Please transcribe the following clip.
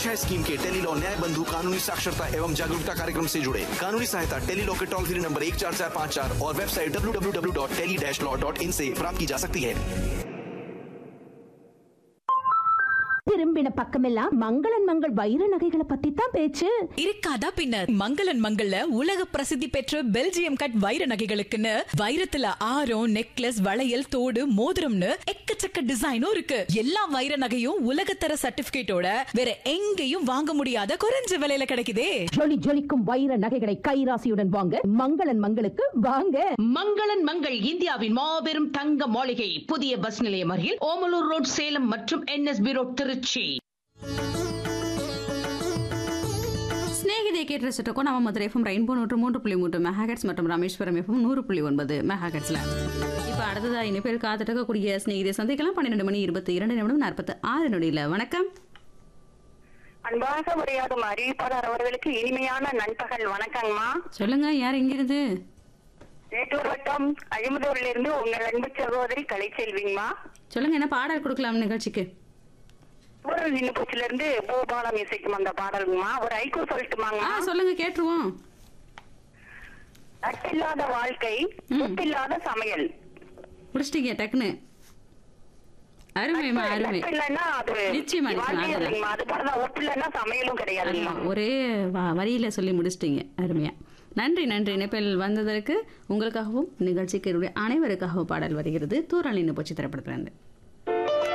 पेश है स्कीम के टेलीलॉ न्याय बंधु कानूनी साक्षरता एवं जागरूकता कार्यक्रम से जुड़े कानूनी सहायता टेलीलॉ के टोल फ्री नंबर एक चार चार पाँच चार और website W W W dot tele dash law dot in से प्राप्त की जा सकती है திரும்பின பக்கமெல்லாம் மங்களன் மங்கள் வைர நகைகளை பத்தி தான் பேச்சு இருக்காதா பின்ன மங்களன் மங்கள்ல உலக பிரசித்தி பெற்ற பெல்ஜியம் கட் வைர நகைகளுக்குன்னு வைரத்துல ஆரம் நெக்லஸ் வளையல் தோடு மோதிரம்னு எக்கச்சக்க டிசைனும் இருக்கு எல்லா வைர நகையும் உலகத்தர சர்டிபிகேட்டோட வேற எங்கேயும் வாங்க முடியாத குறைஞ்ச விலையில கிடைக்குதே ஜொலி ஜொலிக்கும் வைர நகைகளை கைராசியுடன் வாங்க மங்களன் மங்களுக்கு வாங்க மங்களன் மங்கள் இந்தியாவின் மாபெரும் தங்க மாளிகை புதிய பஸ் நிலையம் அருகில் ஓமலூர் ரோட் சேலம் மற்றும் என்எஸ்பி ரோட் திருச்சி ಸ್ನೇಹಿತೆ ಕೇಟ್ ರಸಿಟಕ್ಕೂ ನಮ್ಮ ಮಧುரை எஃப்எம் ரெயின்போ நூற்று மூன்று புள்ளி மூன்று மெகாஹெட்ஸ் மற்றும் ராமேஸ்வரம் எஃப்எம் நூறு புள்ளி ஒன்பது மெகாஹெட்ஸ்ல இப்போ அடுத்ததா இனி பேர் காத்துட்டு இருக்கக்கூடிய ஸ்நேகிதை சந்திக்கலாம் பன்னிரெண்டு மணி இருபத்தி இரண்டு நிமிடம் நாற்பத்தி ஆறு நொடியில் வணக்கம் அன்பாக உரையாடும் அறிவிப்பாளர் அவர்களுக்கு இனிமையான நண்பகல் வணக்கங்கம்மா சொல்லுங்க யார் எங்கிருந்து மேட்டூர் வட்டம் அழிமுதூர்ல இருந்து உங்கள் அன்பு சகோதரி கலைச்செல்விங்கம்மா சொல்லுங்க என்ன பாடல் கொடுக்கலாம் நிகழ்ச்சிக்கு ஊரல் நின்று பூச்சில இருந்து பூபாலம் இசைக்கும் அந்த பாடலுங்கம்மா ஒரு ஐக்கூ ஆ சொல்லட்டுமாங்கம்மா சொல்லுங்க கேட்டுருவோம் தட்டில்லாத வாழ்க்கை உப்பில்லாத சமையல் முடிச்சிட்டீங்க டக்குன்னு அருமைமா அருமை நட்பு இல்லைன்னா அது நிச்சயமா, நிச்சயமா, வாழ்க்கையே அதெல்லாம். இல்லைங்கம்மா அது போலதான் உப்பு இல்லைன்னா சமையலும் கிடையாதுங்கம்மா ஆமா, ஒரே வ- வரியில சொல்லி முடிச்சிட்டீங்க அருமையா நன்றி நன்றி இணைப்பில் வந்ததற்கு உங்களுக்காகவும் நிகழ்ச்சிக்கு என்னுடைய அனைவருக்காகவும் பாடல் வருகிறது தூரலின்னு போச்சு திரைப்படத்துல இருந்து